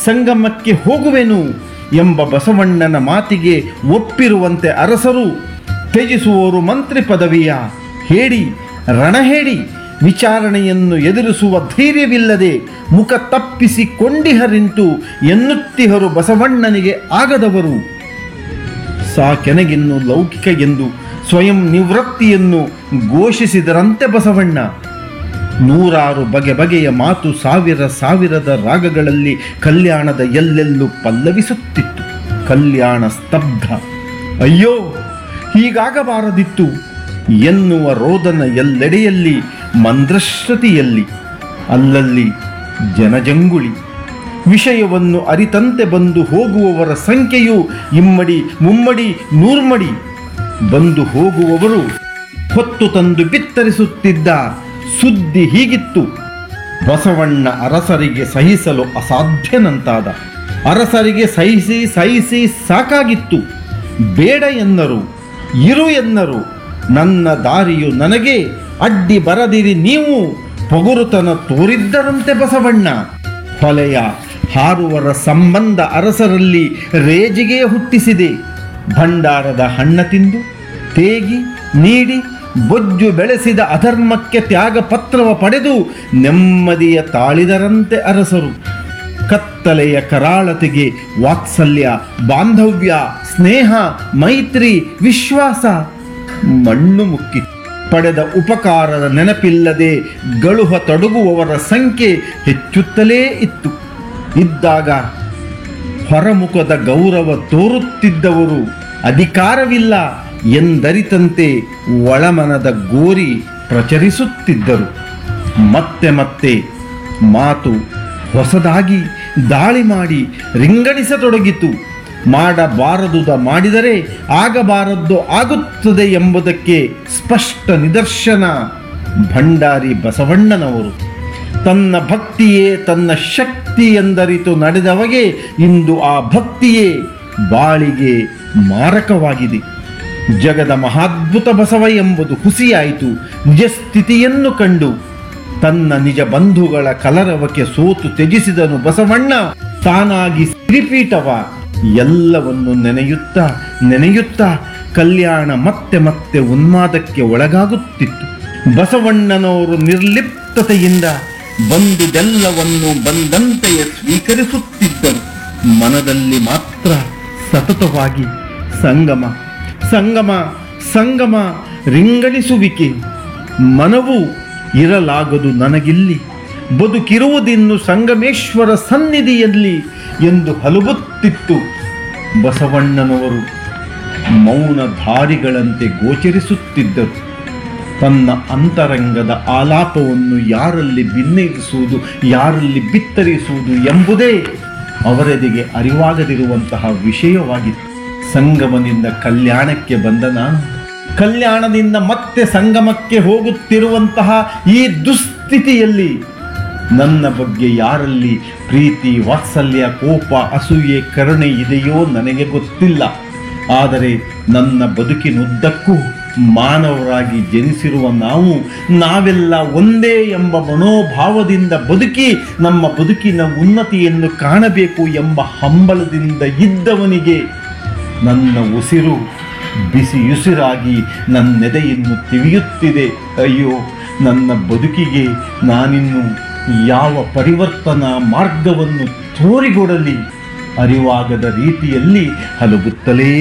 ಸಂಗಮಕ್ಕೆ ಹೋಗುವೆನು ಎಂಬ ಬಸವಣ್ಣನ ಮಾತಿಗೆ ಒಪ್ಪಿರುವಂತೆ ಅರಸರು ತ್ಯಜಿಸುವವರು ಮಂತ್ರಿ ಪದವಿಯ ಹೇಳಿ ರಣಹೇಳಿ ವಿಚಾರಣೆಯನ್ನು ಎದುರಿಸುವ ಧೈರ್ಯವಿಲ್ಲದೆ ಮುಖ ತಪ್ಪಿಸಿಕೊಂಡಿಹರಿಂತು ಎನ್ನುತ್ತಿಹರು ಬಸವಣ್ಣನಿಗೆ ಆಗದವರು ಸಾಕೆನಗಿನ್ನು ಲೌಕಿಕ ಎಂದು ಸ್ವಯಂ ನಿವೃತ್ತಿಯನ್ನು ಘೋಷಿಸಿದರಂತೆ ಬಸವಣ್ಣ ನೂರಾರು ಬಗೆ ಬಗೆಯ ಮಾತು ಸಾವಿರ ಸಾವಿರದ ರಾಗಗಳಲ್ಲಿ ಕಲ್ಯಾಣದ ಎಲ್ಲೆಲ್ಲೂ ಪಲ್ಲವಿಸುತ್ತಿತ್ತು ಕಲ್ಯಾಣ ಸ್ತಬ್ಧ ಅಯ್ಯೋ ಹೀಗಾಗಬಾರದಿತ್ತು ಎನ್ನುವ ರೋದನ ಎಲ್ಲೆಡೆಯಲ್ಲಿ ಮಂದ್ರಶ್ರುತಿಯಲ್ಲಿ ಅಲ್ಲಲ್ಲಿ ಜನಜಂಗುಳಿ ವಿಷಯವನ್ನು ಅರಿತಂತೆ ಬಂದು ಹೋಗುವವರ ಸಂಖ್ಯೆಯು ಇಮ್ಮಡಿ ಮುಮ್ಮಡಿ ನೂರ್ಮಡಿ ಬಂದು ಹೋಗುವವರು ಹೊತ್ತು ತಂದು ಬಿತ್ತರಿಸುತ್ತಿದ್ದ ಸುದ್ದಿ ಹೀಗಿತ್ತು ಬಸವಣ್ಣ ಅರಸರಿಗೆ ಸಹಿಸಲು ಅಸಾಧ್ಯನಂತಾದ ಅರಸರಿಗೆ ಸಹಿಸಿ ಸಹಿಸಿ ಸಾಕಾಗಿತ್ತು ಬೇಡ ಎನ್ನರು ಇರು ಎನ್ನರು ನನ್ನ ದಾರಿಯು ನನಗೆ ಅಡ್ಡಿ ಬರದಿರಿ ನೀವು ಪೊಗುರುತನ ತೋರಿದ್ದರಂತೆ ಬಸವಣ್ಣ ಹೊಲೆಯ ಹಾರುವರ ಸಂಬಂಧ ಅರಸರಲ್ಲಿ ರೇಜಿಗೆ ಹುಟ್ಟಿಸಿದೆ ಭಂಡಾರದ ಹಣ್ಣ ತಿಂದು ತೇಗಿ ನೀಡಿ ಬೊಜ್ಜು ಬೆಳೆಸಿದ ಅಧರ್ಮಕ್ಕೆ ತ್ಯಾಗ ಪತ್ರವ ಪಡೆದು ನೆಮ್ಮದಿಯ ತಾಳಿದರಂತೆ ಅರಸರು ಕತ್ತಲೆಯ ಕರಾಳತೆಗೆ ವಾತ್ಸಲ್ಯ ಬಾಂಧವ್ಯ ಸ್ನೇಹ ಮೈತ್ರಿ ವಿಶ್ವಾಸ ಮಣ್ಣು ಮುಕ್ಕಿ ಪಡೆದ ಉಪಕಾರದ ನೆನಪಿಲ್ಲದೆ ಗಳುಹ ತೊಡಗುವವರ ಸಂಖ್ಯೆ ಹೆಚ್ಚುತ್ತಲೇ ಇತ್ತು ಇದ್ದಾಗ ಹೊರಮುಖದ ಗೌರವ ತೋರುತ್ತಿದ್ದವರು ಅಧಿಕಾರವಿಲ್ಲ ಎಂದರಿತಂತೆ ಒಳಮನದ ಗೋರಿ ಪ್ರಚರಿಸುತ್ತಿದ್ದರು ಮತ್ತೆ ಮತ್ತೆ ಮಾತು ಹೊಸದಾಗಿ ದಾಳಿ ಮಾಡಿ ರಿಂಗಣಿಸತೊಡಗಿತು ಮಾಡಬಾರದುದ ಮಾಡಿದರೆ ಆಗಬಾರದ್ದು ಆಗುತ್ತದೆ ಎಂಬುದಕ್ಕೆ ಸ್ಪಷ್ಟ ನಿದರ್ಶನ ಭಂಡಾರಿ ಬಸವಣ್ಣನವರು ತನ್ನ ಭಕ್ತಿಯೇ ತನ್ನ ಶಕ್ತಿ ಎಂದರಿತು ನಡೆದವಗೆ ಇಂದು ಆ ಭಕ್ತಿಯೇ ಬಾಳಿಗೆ ಮಾರಕವಾಗಿದೆ ಜಗದ ಮಹಾದ್ಭುತ ಬಸವ ಎಂಬುದು ಹುಸಿಯಾಯಿತು ನಿಜ ಸ್ಥಿತಿಯನ್ನು ಕಂಡು ತನ್ನ ನಿಜ ಬಂಧುಗಳ ಕಲರವಕ್ಕೆ ಸೋತು ತ್ಯಜಿಸಿದನು ಬಸವಣ್ಣ ತಾನಾಗಿ ತ್ರಿಪೀಠವ ಎಲ್ಲವನ್ನು ನೆನೆಯುತ್ತಾ ನೆನೆಯುತ್ತಾ ಕಲ್ಯಾಣ ಮತ್ತೆ ಮತ್ತೆ ಉನ್ಮಾದಕ್ಕೆ ಒಳಗಾಗುತ್ತಿತ್ತು ಬಸವಣ್ಣನವರು ನಿರ್ಲಿಪ್ತತೆಯಿಂದ ಬಂದುದೆಲ್ಲವನ್ನು ಬಂದಂತೆಯೇ ಸ್ವೀಕರಿಸುತ್ತಿದ್ದರು ಮನದಲ್ಲಿ ಮಾತ್ರ ಸತತವಾಗಿ ಸಂಗಮ ಸಂಗಮ ಸಂಗಮ ರಿಂಗಣಿಸುವಿಕೆ ಮನವು ಇರಲಾಗದು ನನಗಿಲ್ಲಿ ಬದುಕಿರುವುದಿನ್ನು ಸಂಗಮೇಶ್ವರ ಸನ್ನಿಧಿಯಲ್ಲಿ ಎಂದು ಹಲುಬುತ್ತಿತ್ತು ಬಸವಣ್ಣನವರು ಮೌನಧಾರಿಗಳಂತೆ ಗೋಚರಿಸುತ್ತಿದ್ದರು ತನ್ನ ಅಂತರಂಗದ ಆಲಾಪವನ್ನು ಯಾರಲ್ಲಿ ಭಿನ್ನಯಿಸುವುದು ಯಾರಲ್ಲಿ ಬಿತ್ತರಿಸುವುದು ಎಂಬುದೇ ಅವರೆದಿಗೆ ಅರಿವಾಗದಿರುವಂತಹ ವಿಷಯವಾಗಿತ್ತು ಸಂಗಮನಿಂದ ಕಲ್ಯಾಣಕ್ಕೆ ಬಂದ ನಾನು ಕಲ್ಯಾಣದಿಂದ ಮತ್ತೆ ಸಂಗಮಕ್ಕೆ ಹೋಗುತ್ತಿರುವಂತಹ ಈ ದುಸ್ಥಿತಿಯಲ್ಲಿ ನನ್ನ ಬಗ್ಗೆ ಯಾರಲ್ಲಿ ಪ್ರೀತಿ ವಾತ್ಸಲ್ಯ ಕೋಪ ಅಸೂಯೆ ಕರುಣೆ ಇದೆಯೋ ನನಗೆ ಗೊತ್ತಿಲ್ಲ ಆದರೆ ನನ್ನ ಬದುಕಿನುದ್ದಕ್ಕೂ ಮಾನವರಾಗಿ ಜನಿಸಿರುವ ನಾವು ನಾವೆಲ್ಲ ಒಂದೇ ಎಂಬ ಮನೋಭಾವದಿಂದ ಬದುಕಿ ನಮ್ಮ ಬದುಕಿನ ಉನ್ನತಿಯನ್ನು ಕಾಣಬೇಕು ಎಂಬ ಹಂಬಲದಿಂದ ಇದ್ದವನಿಗೆ ನನ್ನ ಉಸಿರು ಬಿಸಿಯುಸಿರಾಗಿ ನನ್ನೆದೆಯನ್ನು ತಿವಿಯುತ್ತಿದೆ ಅಯ್ಯೋ ನನ್ನ ಬದುಕಿಗೆ ನಾನಿನ್ನು ಯಾವ ಪರಿವರ್ತನಾ ಮಾರ್ಗವನ್ನು ತೋರಿಕೊಡಲಿ ಅರಿವಾಗದ ರೀತಿಯಲ್ಲಿ ಹಲಗುತ್ತಲೇ